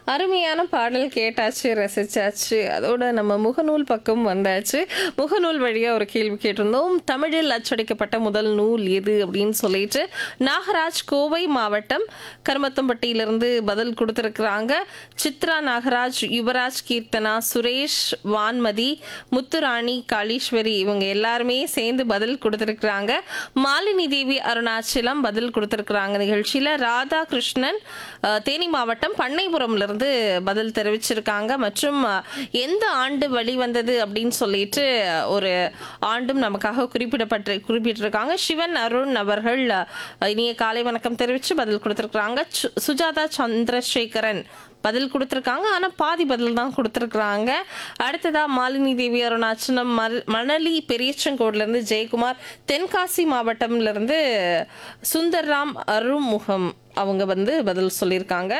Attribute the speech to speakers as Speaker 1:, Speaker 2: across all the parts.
Speaker 1: அருமையான பாடல் கேட்டாச்சு ரசிச்சாச்சு அதோட நம்ம முகநூல் பக்கம் வந்தாச்சு முகநூல் வழியா ஒரு கேள்வி கேட்டிருந்தோம் தமிழில் அச்சடிக்கப்பட்ட முதல் நூல் எது அப்படின்னு சொல்லிட்டு நாகராஜ் கோவை மாவட்டம் கருமத்தம்பட்டியிலிருந்து பதில் கொடுத்திருக்கிறாங்க சித்ரா நாகராஜ் யுவராஜ் கீர்த்தனா சுரேஷ் வான்மதி முத்துராணி காளீஸ்வரி இவங்க எல்லாருமே சேர்ந்து பதில் கொடுத்திருக்கிறாங்க மாலினி தேவி அருணாச்சலம் பதில் கொடுத்திருக்கிறாங்க நிகழ்ச்சியில ராதாகிருஷ்ணன் அஹ், தேனி மாவட்டம் பண்ணைபுரம்ல இருந்து பதில் தெரிவிச்சிருக்காங்க மற்றும் அஹ், எந்த ஆண்டு வெளிவந்தது அப்படின்னு சொல்லிட்டு ஒரு ஆண்டும் நமக்காக குறிப்பிடப்பட்டு குறிப்பிட்டிருக்காங்க சிவன் அருண் அவர்கள் அஹ், இனிய காலை வணக்கம் தெரிவித்து பதில் கொடுத்திருக்கிறாங்க சு- சுஜாதா சந்திரசேகரன் பதில் கொடுத்துருக்காங்க ஆனால் பாதி பதில் தான் கொடுத்துருக்குறாங்க அடுத்ததா மாலினி தேவி அருணாச்சலம் மல் மணலி பெரியச்சங்கோட்லேருந்து ஜெயக்குமார் தென்காசி மாவட்டம்லேருந்து சுந்தர்ராம் அருமுகம் அவங்க வந்து பதில் சொல்லியிருக்காங்க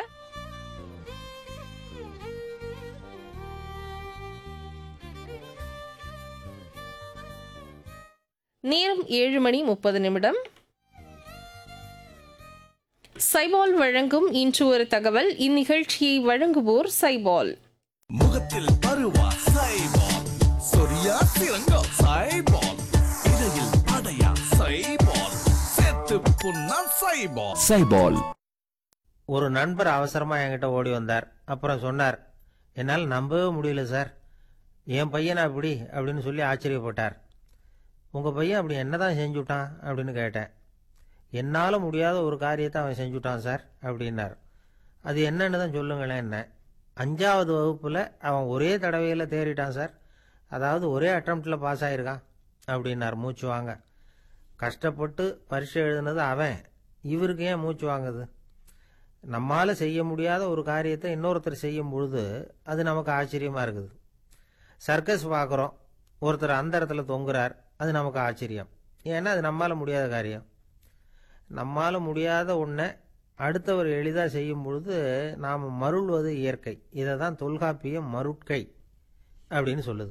Speaker 1: நேரம் ஏழு மணி முப்பது நிமிடம் சைபால் வழங்கும் இன்று ஒரு தகவல் இந்நிகழ்ச்சியை வழங்குவோர் சைபால்
Speaker 2: முகத்தில் பருவா சைபால் சொரியா சிறங்கோ சைபால் இடையில் அடையா சைபால் செத்து புண்ணா சைபால்
Speaker 3: சைபால்
Speaker 4: ஒரு நண்பர் அவசரமா என்கிட்ட ஓடி வந்தார் அப்புறம் சொன்னார் என்னால் நம்பவே முடியல சார் என் பையனா அப்படி அப்படின்னு சொல்லி ஆச்சரியப்பட்டார் உங்க பையன் அப்படி என்னதான் செஞ்சுட்டான் அப்படின்னு கேட்டேன் என்னால் முடியாத ஒரு காரியத்தை அவன் செஞ்சுட்டான் சார் அப்படின்னார் அது என்னன்னு தான் சொல்லுங்களேன் என்ன அஞ்சாவது வகுப்பில் அவன் ஒரே தடவையில் தேறிட்டான் சார் அதாவது ஒரே அட்டம்ப்டில் பாஸ் ஆயிருக்கான் அப்படின்னார் மூச்சு வாங்க கஷ்டப்பட்டு பரீட்சை எழுதுனது அவன் இவருக்கு ஏன் மூச்சு வாங்குது நம்மால் செய்ய முடியாத ஒரு காரியத்தை இன்னொருத்தர் செய்யும் பொழுது அது நமக்கு ஆச்சரியமாக இருக்குது சர்க்கஸ் பார்க்குறோம் ஒருத்தர் அந்த இடத்துல தொங்குறார் அது நமக்கு ஆச்சரியம் ஏன்னா அது நம்மால் முடியாத காரியம் நம்மால் முடியாத ஒன்றை அடுத்தவர் எளிதாக செய்யும் பொழுது நாம் மருள்வது இயற்கை இதை தான் தொல்காப்பியம் மருட்கை அப்படின்னு சொல்லுது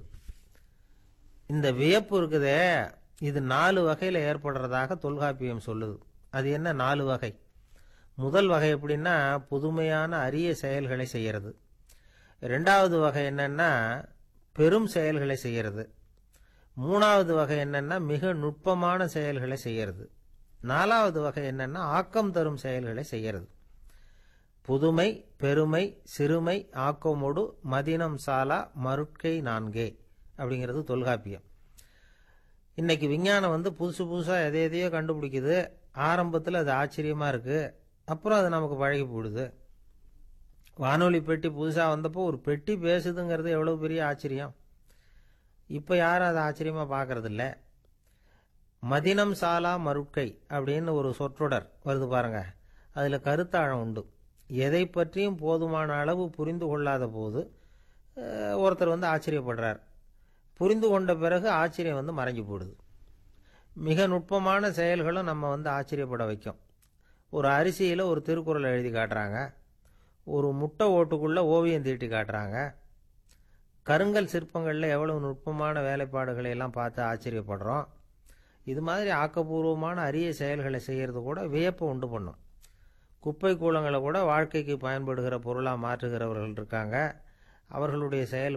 Speaker 4: இந்த வியப்பு இருக்குதே இது நாலு வகையில் ஏற்படுறதாக தொல்காப்பியம் சொல்லுது அது என்ன நாலு வகை முதல் வகை எப்படின்னா புதுமையான அரிய செயல்களை செய்யறது ரெண்டாவது வகை என்னன்னா பெரும் செயல்களை செய்யறது மூணாவது வகை என்னன்னா மிக நுட்பமான செயல்களை செய்யறது நாலாவது வகை என்னன்னா ஆக்கம் தரும் செயல்களை செய்யறது புதுமை பெருமை சிறுமை ஆக்கமோடு மதினம் சாலா மருட்கை நான்கே அப்படிங்கிறது தொல்காப்பியம் இன்னைக்கு விஞ்ஞானம் வந்து புதுசு புதுசாக எதை எதையோ கண்டுபிடிக்குது ஆரம்பத்தில் அது ஆச்சரியமாக இருக்குது அப்புறம் அது நமக்கு பழகி போடுது வானொலி பெட்டி புதுசாக வந்தப்போ ஒரு பெட்டி பேசுதுங்கிறது எவ்வளோ பெரிய ஆச்சரியம் இப்போ யாரும் அதை ஆச்சரியமாக பார்க்கறதில்ல மதினம் சாலா மருட்கை அப்படின்னு ஒரு சொற்றொடர் வருது பாருங்க அதில் கருத்தாழம் உண்டு எதை பற்றியும் போதுமான அளவு புரிந்து கொள்ளாத போது அஹ், ஒருத்தர் வந்து ஆச்சரியப்படுறார் புரிந்து கொண்ட பிறகு ஆச்சரியம் வந்து மறைஞ்சு போடுது மிக நுட்பமான செயல்களும் நம்ம வந்து ஆச்சரியப்பட வைக்கும் ஒரு அரிசியில் ஒரு திருக்குறள் எழுதி காட்டுறாங்க ஒரு முட்டை ஓட்டுக்குள்ளே ஓவியம் தீட்டி காட்டுறாங்க கருங்கல் சிற்பங்களில் எவ்வளவு நுட்பமான வேலைப்பாடுகளை எல்லாம் பார்த்து ஆச்சரியப்படுறோம் இது மாதிரி ஆக்கப்பூர்வமான அரிய செயல்களை செய்கிறது கூட வியப்பை உண்டு பண்ணும் குப்பை கூலங்களை கூட வாழ்க்கைக்கு பயன்படுகிற பொருளாக மாற்றுகிறவர்கள் இருக்காங்க அவர்களுடைய செயல்